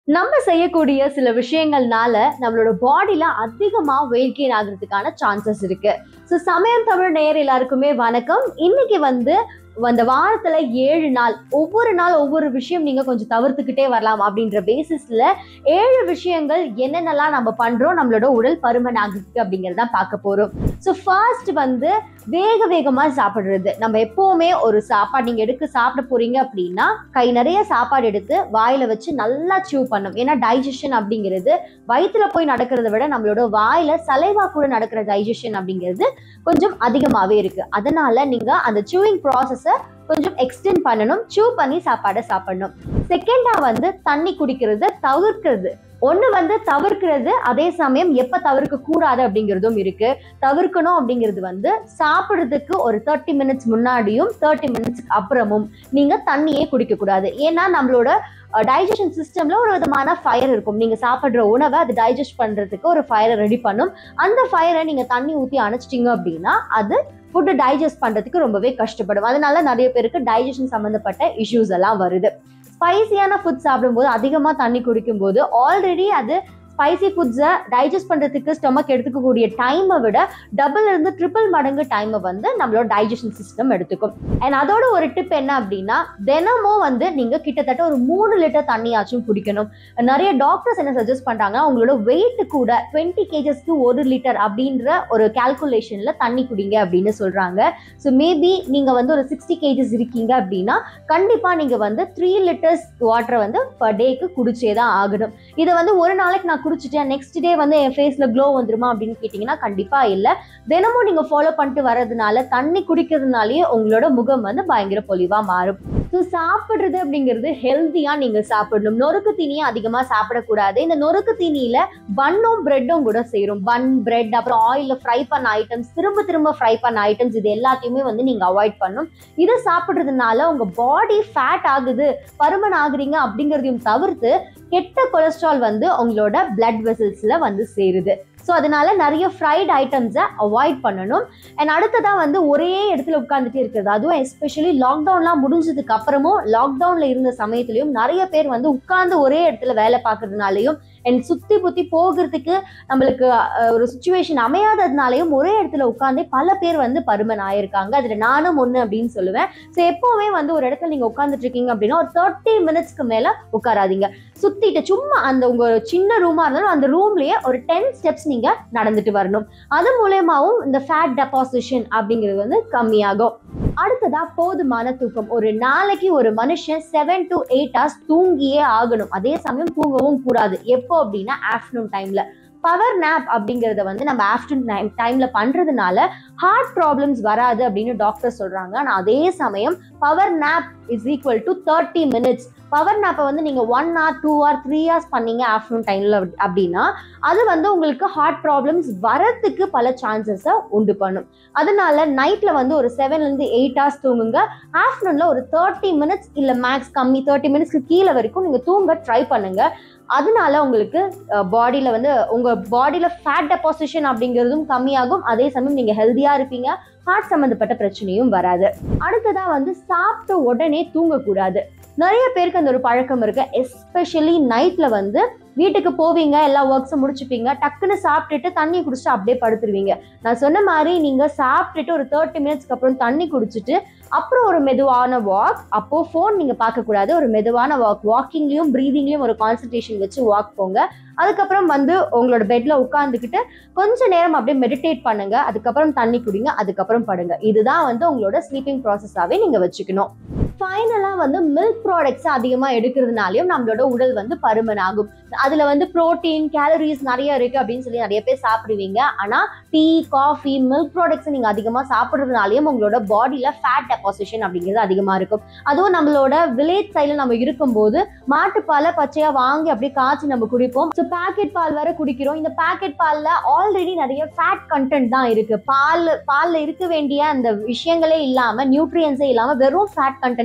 நம்ம செய்யக்கூடிய சில விஷயங்கள்னால நம்மளோட பாடியில அதிகமா வெயிட் கெயின் ஆகுறதுக்கான சான்சஸ் இருக்கு ஸோ சமயம் தமிழ் நேயர் எல்லாருக்குமே வணக்கம் இன்னைக்கு வந்து அந்த வாரத்துல ஏழு நாள் ஒவ்வொரு நாள் ஒவ்வொரு விஷயம் நீங்க கொஞ்சம் தவிர்த்துக்கிட்டே வரலாம் அப்படின்ற பேசிஸ்ல ஏழு விஷயங்கள் என்னென்னலாம் நம்ம பண்றோம் நம்மளோட உடல் பருமன் ஆகுறதுக்கு அப்படிங்கறத பார்க்க போறோம் ஸோ ஃபர்ஸ்ட் வந்து வேக வேகமா சாப்பிடுறது நம்ம எப்பவுமே ஒரு சாப்பாடு நீங்க எடுக்க சாப்பிட போறீங்க அப்படின்னா கை நிறைய சாப்பாடு எடுத்து வாயில வச்சு நல்லா சூ பண்ணும் ஏன்னா டைஜஷன் அப்படிங்கிறது வயிற்றுல போய் நடக்கிறத விட நம்மளோட வாயில சலைவா கூட நடக்கிற டைஜஷன் அப்படிங்கிறது கொஞ்சம் அதிகமாவே இருக்கு அதனால நீங்க அந்த சூயிங் ப்ராசஸ கொஞ்சம் எக்ஸ்டெண்ட் பண்ணணும் சூ பண்ணி சாப்பாடை சாப்பிடணும் செகண்டா வந்து தண்ணி குடிக்கிறது தவிர்க்கிறது ஒன்று வந்து தவிர்க்கிறது அதே சமயம் எப்போ தவிர்க்க கூடாது அப்படிங்கிறதும் இருக்கு தவிர்க்கணும் அப்படிங்கிறது வந்து சாப்பிட்றதுக்கு ஒரு தேர்ட்டி மினிட்ஸ் முன்னாடியும் தேர்ட்டி மினிட்ஸ்க்கு அப்புறமும் நீங்க தண்ணியே குடிக்க கூடாது ஏன்னா நம்மளோட டைஜஷன் சிஸ்டம்ல ஒரு விதமான ஃபயர் இருக்கும் நீங்க சாப்பிட்ற உணவை அது டைஜஸ்ட் பண்றதுக்கு ஒரு ஃபயரை ரெடி பண்ணும் அந்த ஃபயரை நீங்க தண்ணி ஊற்றி அணைச்சிட்டீங்க அப்படின்னா அது ஃபுட்டு டைஜஸ்ட் பண்றதுக்கு ரொம்பவே கஷ்டப்படும் அதனால நிறைய பேருக்கு டைஜஷன் சம்மந்தப்பட்ட இஷ்யூஸ் எல்லாம் வருது ஸ்பைசியான ஃபுட் சாப்பிடும்போது அதிகமாக தண்ணி குடிக்கும்போது ஆல்ரெடி அது ஸ்பைசி ஃபுட்ஸை டைஜஸ்ட் பண்ணுறதுக்கு ஸ்டொமக் எடுத்துக்கக்கூடிய டைமை விட டபுள் இருந்து ட்ரிபிள் மடங்கு டைமை வந்து நம்மளோட டைஜஷன் சிஸ்டம் எடுத்துக்கும் அண்ட் அதோட ஒரு டிப் என்ன அப்படின்னா தினமும் வந்து நீங்கள் கிட்டத்தட்ட ஒரு மூணு லிட்டர் தண்ணியாச்சும் குடிக்கணும் நிறைய டாக்டர்ஸ் என்ன சஜஸ்ட் பண்ணுறாங்கன்னா உங்களோட வெயிட் கூட டுவெண்ட்டி கேஜஸ்க்கு ஒரு லிட்டர் அப்படின்ற ஒரு கால்குலேஷனில் தண்ணி குடிங்க அப்படின்னு சொல்கிறாங்க ஸோ மேபி நீங்கள் வந்து ஒரு சிக்ஸ்டி கேஜஸ் இருக்கீங்க அப்படின்னா கண்டிப்பாக நீங்கள் வந்து த்ரீ லிட்டர்ஸ் வாட்டரை வந்து பர் டேக்கு குடிச்சே தான் ஆகணும் இதை வந்து ஒரு நாளைக்கு நான் குடிச்சிட்டேன் நெக்ஸ்ட் டே வந்து என் ஃபேஸில் க்ளோ வந்துருமா அப்படின்னு கேட்டிங்கன்னா கண்டிப்பாக இல்லை தினமும் நீங்கள் ஃபாலோ பண்ணிட்டு வர்றதுனால தண்ணி குடிக்கிறதுனாலேயே உங்களோட முகம் வந்து பயங்கர பொலிவாக மாறும் ஸோ சாப்பிட்றது அப்படிங்கிறது ஹெல்த்தியாக நீங்கள் சாப்பிடணும் நொறுக்கு தீனியை அதிகமாக சாப்பிடக்கூடாது இந்த நொறுக்கு தீனியில் பன்னும் பிரெட்டும் கூட சேரும் பன் பிரெட் அப்புறம் ஆயிலில் ஃப்ரை பண்ண ஐட்டம்ஸ் திரும்ப திரும்ப ஃப்ரை பண்ண ஐட்டம்ஸ் இது எல்லாத்தையுமே வந்து நீங்கள் அவாய்ட் பண்ணும் இதை சாப்பிட்றதுனால உங்கள் பாடி ஃபேட் ஆகுது பருமன் ஆகுறீங்க அப்படிங்கிறதையும் தவிர்த்து கெட்ட கொலஸ்ட்ரால் வந்து உங்களோட பிளட் வெசல்ஸில் வந்து சேருது ஸோ அதனால நிறைய ஃப்ரைட் ஐட்டம்ஸை அவாய்ட் பண்ணணும் அண்ட் அடுத்ததாக வந்து ஒரே இடத்துல உட்காந்துட்டே இருக்கிறது அதுவும் எஸ்பெஷலி லாக்டவுன்லாம் முடிஞ்சதுக்கு அப்புறமும் லாக்டவுனில் இருந்த சமயத்துலையும் நிறைய பேர் வந்து உட்கார்ந்து ஒரே இடத்துல வேலை பார்க்கறதுனாலையும் அண்ட் சுற்றி புத்தி போகிறதுக்கு நம்மளுக்கு அஹ், ஒரு சுச்சுவேஷன் அமையாததுனாலையும் ஒரே இடத்துல உட்காந்தே பல பேர் வந்து பருமன் ஆயிருக்காங்க அதில் நானும் ஒன்று அப்படின்னு சொல்லுவேன் ஸோ எப்போவுமே வந்து ஒரு இடத்துல நீங்கள் உட்காந்துட்டு இருக்கீங்க அப்படின்னா ஒரு தேர்ட்டி மினிட்ஸ்க்கு மேலே உட்காராதீங்க சுற்றிட்டு சும்மா அந்த உங்கள் சின்ன ரூமாக இருந்தாலும் அந்த ரூம்லேயே ஒரு டென் ஸ்டெப்ஸ் நீங்கள் நடந்துட்டு வரணும் அது மூலயமாவும் இந்த ஃபேட் டெபாசிஷன் அப்படிங்கிறது வந்து கம்மியாகும் அடுத்ததா போதுமான தூக்கம் ஒரு நாளைக்கு ஒரு மனுஷன் செவன் டு எயிட் ஹவர்ஸ் தூங்கியே ஆகணும் அதே சமயம் தூங்கவும் கூடாது எப்போ அப்படின்னா ஆஃப்டர்நூன் டைம்ல பவர் நேப் அப்படிங்கிறத வந்து நம்ம ஆஃப்டர்நூன் டைம் டைம்ல பண்றதுனால ஹார்ட் ப்ராப்ளம்ஸ் வராது அப்படின்னு டாக்டர் சொல்றாங்க ஆனால் அதே சமயம் power nap is equal to thirty minutes power நேப்பை வந்து நீங்கள் one hour two hour three hours பண்ணீங்க ஆஃப்டர்நூன் டைமில் அப்படின்னா அது வந்து உங்களுக்கு ஹார்ட் ப்ராப்ளம்ஸ் வரத்துக்கு பல சான்சஸை உண்டு பண்ணும் அதனால நைட்டில் வந்து ஒரு செவன்லேருந்து எயிட் ஹவர்ஸ் தூங்குங்க ஆஃப்டர்நூனில் ஒரு தேர்ட்டி மினிட்ஸ் இல்லை மேக்ஸ் கம்மி தேர்ட்டி மினிட்ஸ்க்கு கீழே வரைக்கும் நீங்கள் தூங்க ட்ரை பண்ணுங்க அதனால உங்களுக்கு பாடியில் வந்து உங்கள் பாடியில் ஃபேட் டெபாசிஷன் அப்படிங்கிறதும் கம்மியாகும் அதே சமயம் நீங்கள் ஹெல்த்தியாக இருப்பீங்க ஹார்ட் சம்மந்தப்பட்ட பிரச்சனையும் வராது அடுத்ததாக வந்து சாப்பிட்ட உடனே தூங்கக்கூடாது நிறைய பேருக்கு அந்த ஒரு பழக்கம் இருக்கு எஸ்பெஷலி நைட்ல வந்து வீட்டுக்கு போவீங்க எல்லா ஒர்க்ஸும் முடிச்சுப்பீங்க டக்குன்னு சாப்பிட்டுட்டு தண்ணி குடிச்சிட்டு அப்படியே படுத்துருவீங்க நான் சொன்ன மாதிரி நீங்க சாப்பிட்டுட்டு ஒரு தேர்ட்டி மினிட்ஸ்க்கு அப்புறம் தண்ணி குடிச்சிட்டு அப்புறம் ஒரு மெதுவான வாக் அப்போ ஃபோன் நீங்க பார்க்க கூடாது ஒரு மெதுவான வாக் வாக்கிங்லயும் ப்ரீதிங்லயும் ஒரு கான்சன்ட்ரேஷன் வச்சு வாக் போங்க அதுக்கப்புறம் வந்து உங்களோட பெட்ல உட்காந்துக்கிட்டு கொஞ்ச நேரம் அப்படியே மெடிடேட் பண்ணுங்க அதுக்கப்புறம் தண்ணி குடிங்க அதுக்கப்புறம் படுங்க இதுதான் வந்து உங்களோட ஸ்லீப்பிங் ப்ராசஸாவே நீங்க வச்சுக்கணும் ஃபைனலாக வந்து மில்க் ப்ராடக்ட்ஸ் அதிகமாக எடுக்கிறதுனாலையும் நம்மளோட உடல் வந்து பருமன் ஆகும் அதில் வந்து ப்ரோட்டீன் கேலரிஸ் நிறைய இருக்குது அப்படின்னு சொல்லி நிறைய பேர் சாப்பிடுவீங்க ஆனால் டீ காஃபி மில்க் ப்ராடக்ட்ஸ் நீங்கள் அதிகமாக சாப்பிட்றதுனாலையும் உங்களோட பாடியில் ஃபேட் டெபாசிஷன் அப்படிங்கிறது அதிகமாக இருக்கும் அதுவும் நம்மளோட வில்லேஜ் சைடில் நம்ம இருக்கும்போது மாட்டுப்பாலை பச்சையாக வாங்கி அப்படியே காய்ச்சி நம்ம குடிப்போம் ஸோ பேக்கெட் பால் வர குடிக்கிறோம் இந்த பேக்கெட் பாலில் ஆல்ரெடி நிறைய ஃபேட் கண்டென்ட் தான் இருக்குது பால் பாலில் இருக்க வேண்டிய அந்த விஷயங்களே இல்லாமல் நியூட்ரியன்ஸே இல்லாமல் வெறும் ஃபேட் கண்டென்ட்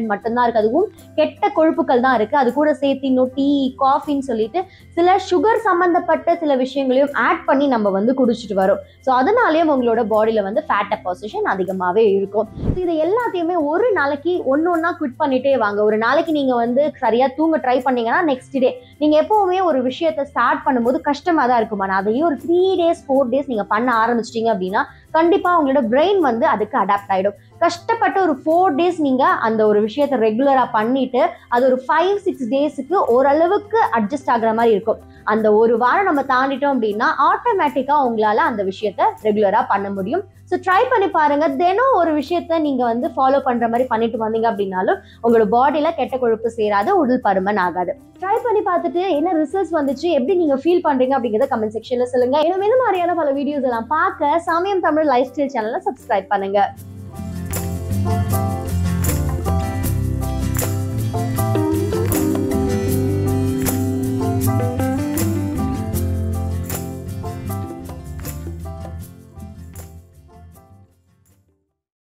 கண்டென்ட் மட்டும்தான் இருக்கு அதுவும் கெட்ட கொழுப்புகள் தான் இருக்கு அது கூட சேர்த்து இன்னும் டீ காஃபின்னு சொல்லிட்டு சில சுகர் சம்பந்தப்பட்ட சில விஷயங்களையும் ஆட் பண்ணி நம்ம வந்து குடிச்சிட்டு வரோம் ஸோ அதனாலேயும் உங்களோட பாடியில வந்து ஃபேட் டெபாசிஷன் அதிகமாகவே இருக்கும் ஸோ இது எல்லாத்தையுமே ஒரு நாளைக்கு ஒன்று ஒன்றா குவிட் பண்ணிட்டே வாங்க ஒரு நாளைக்கு நீங்க வந்து சரியா தூங்க ட்ரை பண்ணீங்கன்னா நெக்ஸ்ட் டே நீங்க எப்பவுமே ஒரு விஷயத்த ஸ்டார்ட் பண்ணும்போது கஷ்டமா தான் இருக்கும் ஆனால் அதையும் ஒரு த்ரீ டேஸ் ஃபோர் டேஸ் நீங்க பண்ண ஆரம்பிச்சிட்டீங்க அப்படின்னா கண்டிப்பா உங்களோட பிரெயின் வந்து அதுக்கு அடாப்ட் ஆயிடும் கஷ்டப்பட்டு ஒரு ஃபோர் டேஸ் நீங்க அந்த ஒரு விஷயத்த ரெகுலரா பண்ணிட்டு அது ஒரு ஃபைவ் சிக்ஸ் டேஸுக்கு ஓரளவுக்கு அட்ஜஸ்ட் ஆகுற மாதிரி இருக்கும் அந்த ஒரு வாரம் நம்ம தாண்டிட்டோம் அப்படின்னா ஆட்டோமேட்டிக்கா உங்களால அந்த விஷயத்த ரெகுலரா பண்ண முடியும் ஸோ ட்ரை பண்ணி பாருங்க தினம் ஒரு விஷயத்த நீங்க வந்து ஃபாலோ பண்ற மாதிரி பண்ணிட்டு வந்தீங்க அப்படின்னாலும் உங்களோட பாடியில கெட்ட கொழுப்பு சேராது உடல் பருமன் ஆகாது ட்ரை பண்ணி பார்த்துட்டு என்ன ரிசல்ட்ஸ் வந்துச்சு எப்படி நீங்க ஃபீல் பண்றீங்க அப்படிங்கறத கமெண்ட் செக்ஷன்ல சொல்லுங்க இன்னும் இந்த மாதிரியான பல வீடியோஸ் எல்லாம் பார்க்க சமயம் தமிழ் லைஃப் ஸ்டைல் சேனலை சப்ஸ்கிரைப் பண்ணுங்க